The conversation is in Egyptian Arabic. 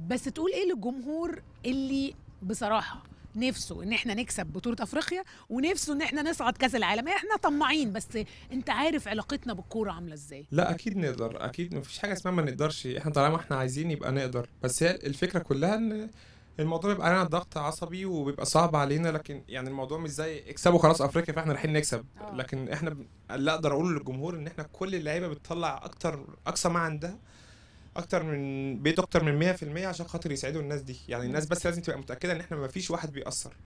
بس تقول ايه للجمهور اللي بصراحه نفسه ان احنا نكسب بطوله افريقيا ونفسه ان احنا نصعد كاس العالم احنا طماعين بس انت عارف علاقتنا بالكوره عامله ازاي لا اكيد نقدر اكيد مفيش حاجه اسمها ما نقدرش احنا طالما احنا عايزين يبقى نقدر بس هي الفكره كلها ان الموضوع بيبقى علينا ضغط عصبي وبيبقى صعب علينا لكن يعني الموضوع مش زي اكسبوا خلاص افريقيا فاحنا رايحين نكسب آه. لكن احنا ب- اللي اقدر اقوله للجمهور ان احنا كل اللعيبه بتطلع اكتر اقصى ما عندها اكتر من بيت اكتر من 100% عشان خاطر يساعدوا الناس دي يعني الناس بس لازم تبقى متاكده ان احنا ما فيش واحد بيأثر